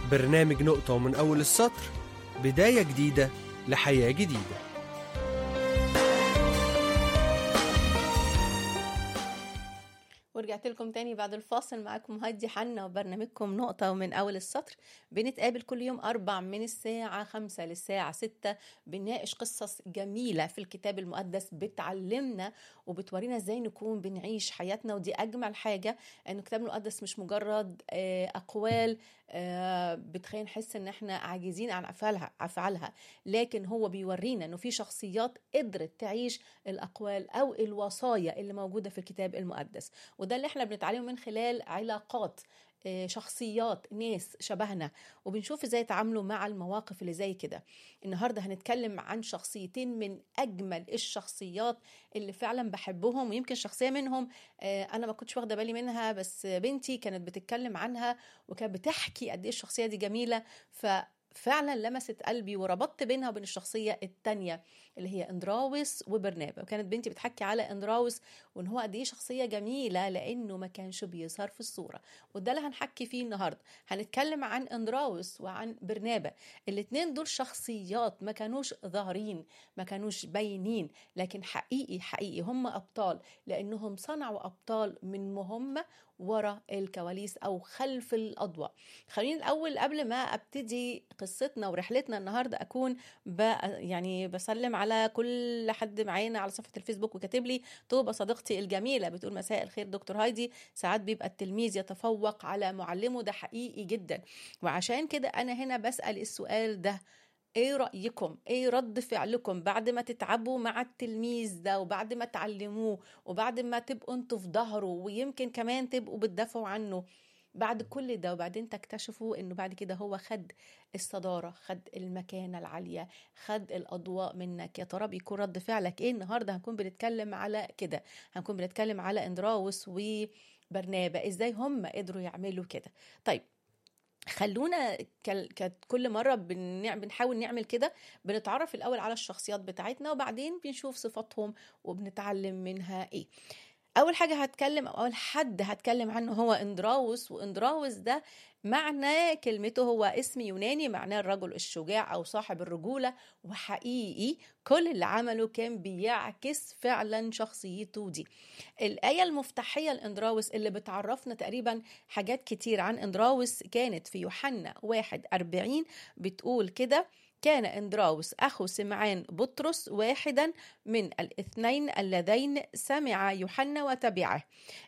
برنامج نقطة ومن أول السطر بداية جديدة لحياة جديدة ورجعت لكم تاني بعد الفاصل معاكم هادي حنا وبرنامجكم نقطة ومن أول السطر بنتقابل كل يوم أربع من الساعة خمسة للساعة ستة بنناقش قصص جميلة في الكتاب المقدس بتعلمنا وبتورينا ازاي نكون بنعيش حياتنا ودي أجمل حاجة إن الكتاب المقدس مش مجرد آه، أقوال آه، بتخلينا نحس إن احنا عاجزين عن أفعالها أفعالها لكن هو بيورينا إنه في شخصيات قدرت تعيش الأقوال أو الوصايا اللي موجودة في الكتاب المقدس وده اللي احنا بنتعلمه من خلال علاقات آه، شخصيات ناس شبهنا وبنشوف ازاي يتعاملوا مع المواقف اللي زي كده النهارده هنتكلم عن شخصيتين من اجمل الشخصيات اللي فعلا بحبهم ويمكن شخصيه منهم آه، انا ما كنتش واخده بالي منها بس بنتي كانت بتتكلم عنها وكانت بتحكي قد ايه الشخصيه دي جميله ف فعلا لمست قلبي وربطت بينها وبين الشخصيه التانية اللي هي اندراوس وبرنابا وكانت بنتي بتحكي على اندراوس وان هو قد ايه شخصيه جميله لانه ما كانش بيظهر في الصوره وده اللي هنحكي فيه النهارده هنتكلم عن اندراوس وعن برنابا الاتنين دول شخصيات ما كانوش ظاهرين ما كانوش باينين لكن حقيقي حقيقي هم ابطال لانهم صنعوا ابطال من مهمه ورا الكواليس او خلف الاضواء خليني الاول قبل ما ابتدي قصتنا ورحلتنا النهارده اكون ب... يعني بسلم على كل حد معانا على صفحه الفيسبوك وكاتب لي طوبه صديقتي الجميله بتقول مساء الخير دكتور هايدي ساعات بيبقى التلميذ يتفوق على معلمه ده حقيقي جدا وعشان كده انا هنا بسال السؤال ده ايه رأيكم ايه رد فعلكم بعد ما تتعبوا مع التلميذ ده وبعد ما تعلموه وبعد ما تبقوا انتوا في ظهره ويمكن كمان تبقوا بتدافعوا عنه بعد كل ده وبعدين تكتشفوا انه بعد كده هو خد الصدارة خد المكانة العالية خد الأضواء منك يا ترى بيكون رد فعلك ايه النهاردة هنكون بنتكلم على كده هنكون بنتكلم على اندراوس وبرنابا ازاي هم قدروا يعملوا كده طيب خلونا كل- ك- كل مره بنع- بنحاول نعمل كده بنتعرف الاول على الشخصيات بتاعتنا وبعدين بنشوف صفاتهم وبنتعلم منها ايه اول حاجه هتكلم او اول حد هتكلم عنه هو اندراوس واندراوس ده معنى كلمته هو اسم يوناني معناه الرجل الشجاع او صاحب الرجوله وحقيقي كل اللي عمله كان بيعكس فعلا شخصيته دي الآية المفتاحية لإندراوس اللي بتعرفنا تقريبا حاجات كتير عن إندراوس كانت في يوحنا واحد أربعين بتقول كده كان إندراوس أخو سمعان بطرس واحدا من الاثنين اللذين سمع يوحنا وتبعه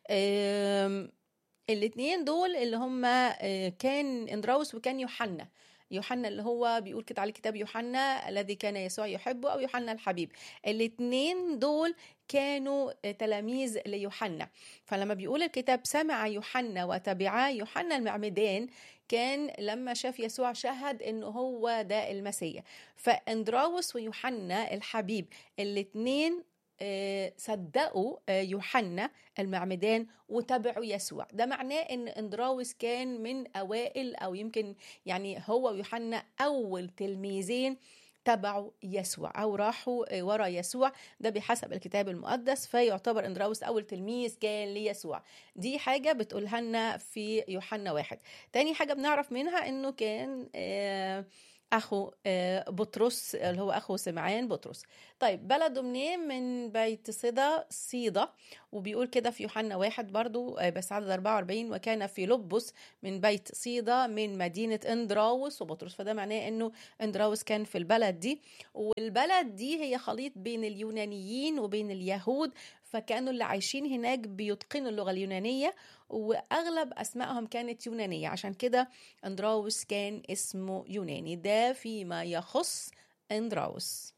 أم، الاتنين دول اللي هم آه، كان اندراوس وكان يوحنا يوحنا اللي هو بيقول كده على كتاب يوحنا الذي كان يسوع يحبه او يوحنا الحبيب الاتنين دول كانوا آه، تلاميذ ليوحنا فلما بيقول الكتاب سمع يوحنا وتبعاه يوحنا المعمدان كان لما شاف يسوع شهد انه هو ده المسيح فاندراوس ويوحنا الحبيب الاتنين آه، صدقوا آه، يوحنا المعمدان وتبعوا يسوع ده معناه ان اندراوس كان من اوائل او يمكن يعني هو ويوحنا اول تلميذين تبعوا يسوع او راحوا آه، ورا يسوع ده بحسب الكتاب المقدس فيعتبر اندراوس اول تلميذ كان ليسوع دي حاجه بتقولها لنا في يوحنا واحد تاني حاجه بنعرف منها انه كان آه اخو آه، بطرس اللي هو اخو سمعان بطرس طيب بلده منين من بيت صيدا صيدا وبيقول كده في يوحنا واحد برضو آه، بس عدد 44 وكان في لبس من بيت صيدا من مدينة اندراوس وبطرس فده معناه انه اندراوس كان في البلد دي والبلد دي هي خليط بين اليونانيين وبين اليهود فكانوا اللي عايشين هناك بيتقنوا اللغة اليونانية واغلب اسمائهم كانت يونانية عشان كده اندراوس كان اسمه يوناني ده فيما يخص اندراوس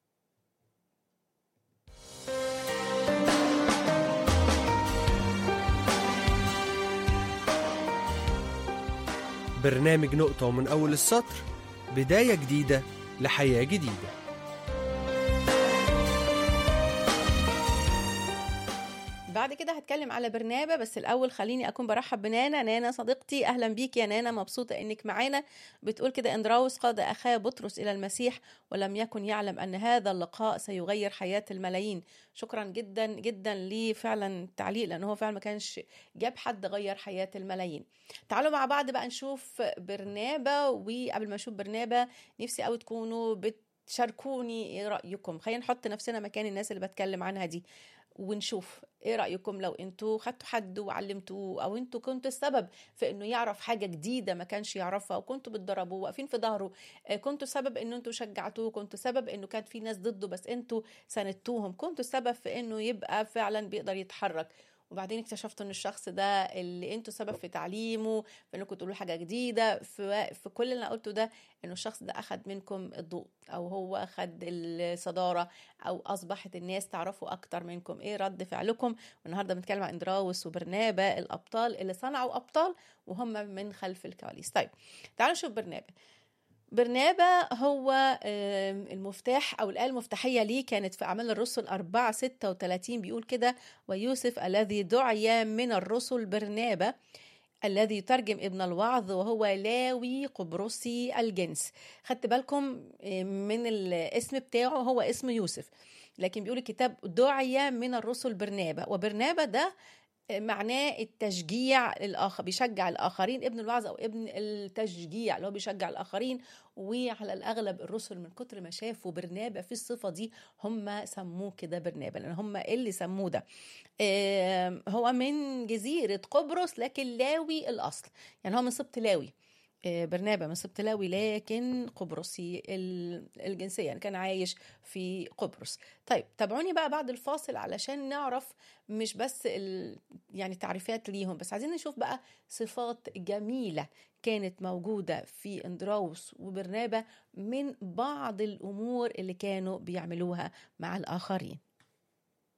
برنامج نقطة ومن أول السطر بداية جديدة لحياة جديدة بعد بعد كده هتكلم على برنابا بس الاول خليني اكون برحب بنانا نانا صديقتي اهلا بيك يا نانا مبسوطه انك معانا بتقول كده اندراوس قاد اخاه بطرس الى المسيح ولم يكن يعلم ان هذا اللقاء سيغير حياه الملايين شكرا جدا جدا ليه فعلا التعليق لان هو فعلا ما كانش جاب حد غير حياه الملايين تعالوا مع بعض بقى نشوف برنابا وقبل ما نشوف برنابا نفسي قوي تكونوا بتشاركوني ايه رايكم خلينا نحط نفسنا مكان الناس اللي بتكلم عنها دي ونشوف ايه رايكم لو انتوا خدتوا حد وعلمتوه او انتوا كنتوا السبب في انه يعرف حاجه جديده ما كانش يعرفها وكنتوا بتدربوه واقفين في ظهره كنتوا سبب ان انتوا شجعتوه كنتوا سبب انه كان في ناس ضده بس انتوا ساندتوهم كنتوا السبب في انه يبقى فعلا بيقدر يتحرك وبعدين اكتشفتوا ان الشخص ده اللي انتوا سبب في تعليمه في انكم تقولوا حاجه جديده في, في كل اللي انا قلته ده انه الشخص ده اخد منكم الضوء او هو اخد الصداره او اصبحت الناس تعرفوا اكتر منكم ايه رد فعلكم والنهارده بنتكلم عن اندراوس وبرنابا الابطال اللي صنعوا ابطال وهم من خلف الكواليس طيب تعالوا نشوف برنابا برنابا هو المفتاح او الايه المفتاحيه ليه كانت في اعمال الرسل 4 36 بيقول كده ويوسف الذي دعي من الرسل برنابا الذي يترجم ابن الوعظ وهو لاوي قبرصي الجنس خدت بالكم من الاسم بتاعه هو اسم يوسف لكن بيقول الكتاب دعي من الرسل برنابا وبرنابا ده معناه التشجيع الاخر بيشجع الاخرين ابن الوعظ او ابن التشجيع اللي هو بيشجع الاخرين وعلى الاغلب الرسل من كتر ما شافوا برنابا في الصفه دي هم سموه كده برنابا لان هم اللي سموه ده هو من جزيره قبرص لكن لاوي الاصل يعني هو من سبط لاوي برنابا من سبط لاوي لكن قبرصي الجنسية يعني كان عايش في قبرص طيب تابعوني بقى بعد الفاصل علشان نعرف مش بس يعني تعريفات ليهم بس عايزين نشوف بقى صفات جميلة كانت موجودة في اندراوس وبرنابا من بعض الأمور اللي كانوا بيعملوها مع الآخرين